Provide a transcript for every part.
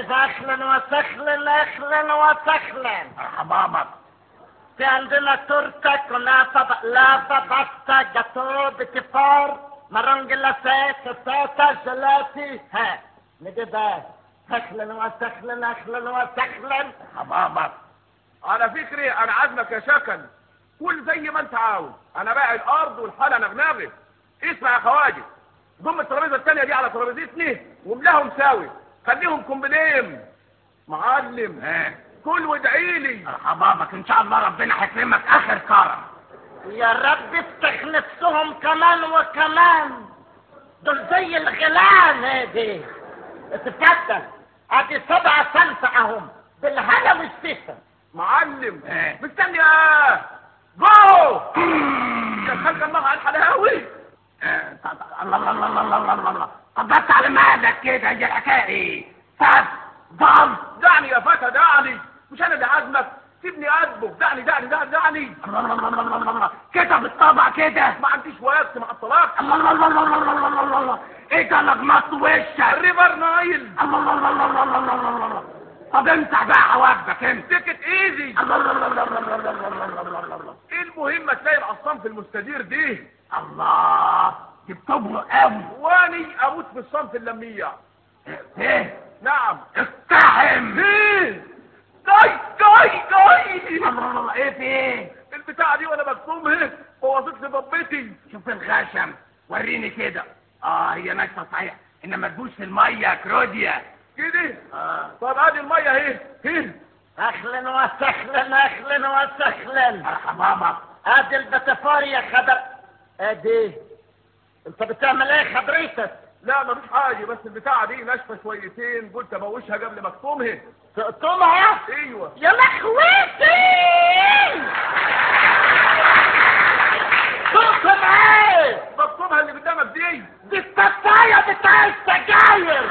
الف اهلا وسهلا اهلا وسهلا مرحبا بك في عندنا تورته كنافه بقلافه باستا جاتو بتفار مارون جلاسات ستاتا جلاتي ها نجيبها اهلا وسهلا اهلا وسهلا مرحبا بك على فكري انا عازمك يا شكل كل زي ما انت عاوز انا باقي الارض والحاله نغنغه اسمع يا خواجه ضم الترابيزه الثانيه دي على ترابيزتني واملاهم ساوي خليهم كومبليم معلم ها كل وادعي لي مرحبا بك ان شاء الله ربنا هيكرمك اخر كرم يا رب افتح نفسهم كمان وكمان دول زي الغلان هادي اتفضل ادي سبعة سنة اهم بالهنا والشفا معلم إيه. مستني ايه جو يا خلق الله على الحلاوي آه، طب- الله الله الله الله الله الله الله طب بس على مالك كده هي الحكايه ايه طب ضم دعني يا فتى دعني مش انا اللي عازمك سيبني اطبخ دعني دعني دعني دعني الله الله الله الله الله الله كده بالطبع كده ما عنديش وقت مع الطلاق الله الله الله الله الله الله الله الله الله ايه ده لجمط وشك الريفر نايل الله الله الله الله الله الله الله الله الله طب امسح بقى حواجبك انت تيكت ايزي الله الله الله الله الله الله الله الله الله الله الله ايه المهم تلاقي العصام في المستدير دي الله دي بتبرق قوي واني اموت في الصنف اللميع ايه نعم اقتحم ايه جاي جاي جاي الله الله الله ايه في ايه البتاعه دي وانا مكتومها بوظت لي بطتي شوف الغشم وريني كده اه هي ناشفه صحيح انما تبوش في الميه يا كروديا كده اه طب ادي الميه اهي اهي اهلا وسهلا اهلا وسهلا مرحبا بك ادي البتفار يا خبر ادي انت بتعمل ايه خبريتك لا مفيش حاجه بس البتاعه دي ناشفه شويتين قلت ابوشها قبل ما اكتمها تقطمها ايوه يا لخوتي تقطم ايه بكتمها اللي قدامك دي دي التفاية بتاع السجاير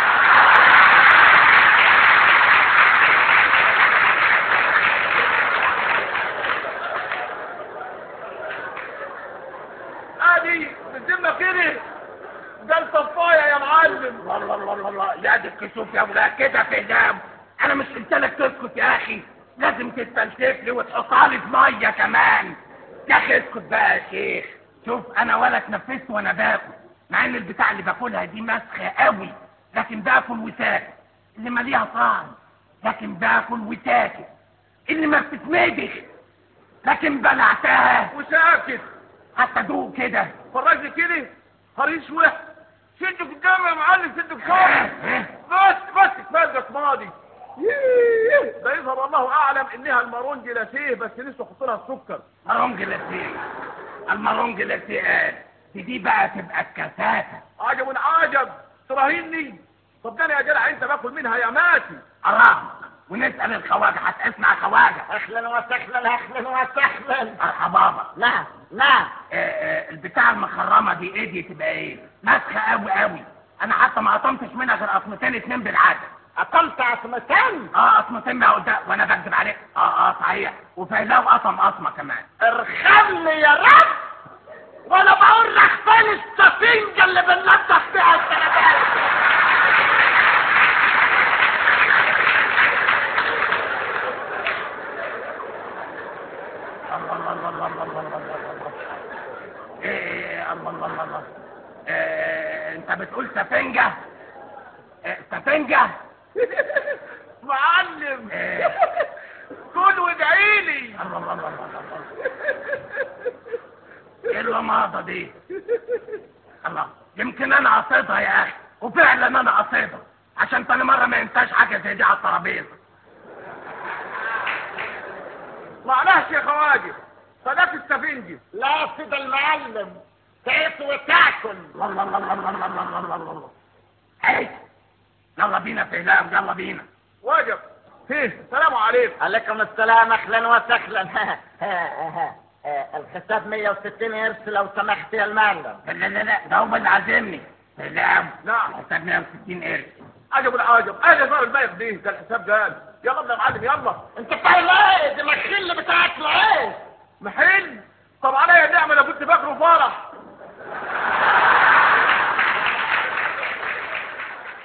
ادي بالذمه كده ده الصفايه يا معلم الله الله الله الله الله يا دي الكسوف يا ولاد كده في دم انا مش قلت لك تسكت يا اخي لازم تستنشف لي وتحطها لي في ميه كمان يا اخي اسكت بقى يا شيخ شوف انا ولا اتنفست وانا باكل مع ان البتاع اللي باكلها دي مسخه قوي لكن باكل وساكت اللي ماليها طعم لكن باكل وساكت اللي ما بتتمدخ لكن بلعتها وساكت حتى دوق كده فرجني كده هريش واحد شد قدامي يا معلم شد قدامي بس بس كفايه ماضي ده يظهر الله اعلم انها المارون جلاسيه بس لسه حط لها السكر مارونج لاتيه المارونج لاتيه دي دي بقى تبقى الكثافه عجب عجب تراهني طب ده أنا يا جدع انت باكل منها يا ماتي الله ونسال الخواجه هتسمع خواجه اهلا وسهلا اهلا وسهلا مرحبا بك نعم نعم آه، آه، البتاع المخرمه دي ايه دي تبقى ايه مسخه قوي قوي انا حتى ما قطمتش منها غير قطمتين اتنين بالعدد قطمت عصمتين اه قطمتين ما قدام وانا بكذب عليك اه اه صحيح وفايلاه وقطم قطمه كمان ارحمني يا رب وانا بقول لك فين السفنجة اللي بننضف بيها السندات الله الله الله الله الله الله الله الله الله ايه الله الله الله الله إيه انت بتقول سفنجة إيه سفنجة معلم إيه. كل وادعي لي الله الله الله الله الله ايه اللماضة دي الله يمكن انا قصيدها يا اخي وفعلا انا قصيدها عشان تاني مرة ما ينساش حاجة زي دي على الترابيزة معناش يا خواجه صداقة السفنجي لا يا سيد المعلم تعيش وتاكل الله الله الله الله الله الله الله الله الله ايه يلا بينا في هلام يلا بينا واجب فيه السلام عليكم عليكم السلام اهلا وسهلا الحساب 160 قرش لو سمحت يا المعلم لا لا لا لا ده هو اللي عازمني سلام نعم. حساب 160 قرش عجب العجب اجل صار البايخ دي ده الحساب قال يلا ابن يا معلم يلا انت فاهم ايه دي مخيل بتاعت العيش محل طب عليا نعمة انا كنت فاكره فرح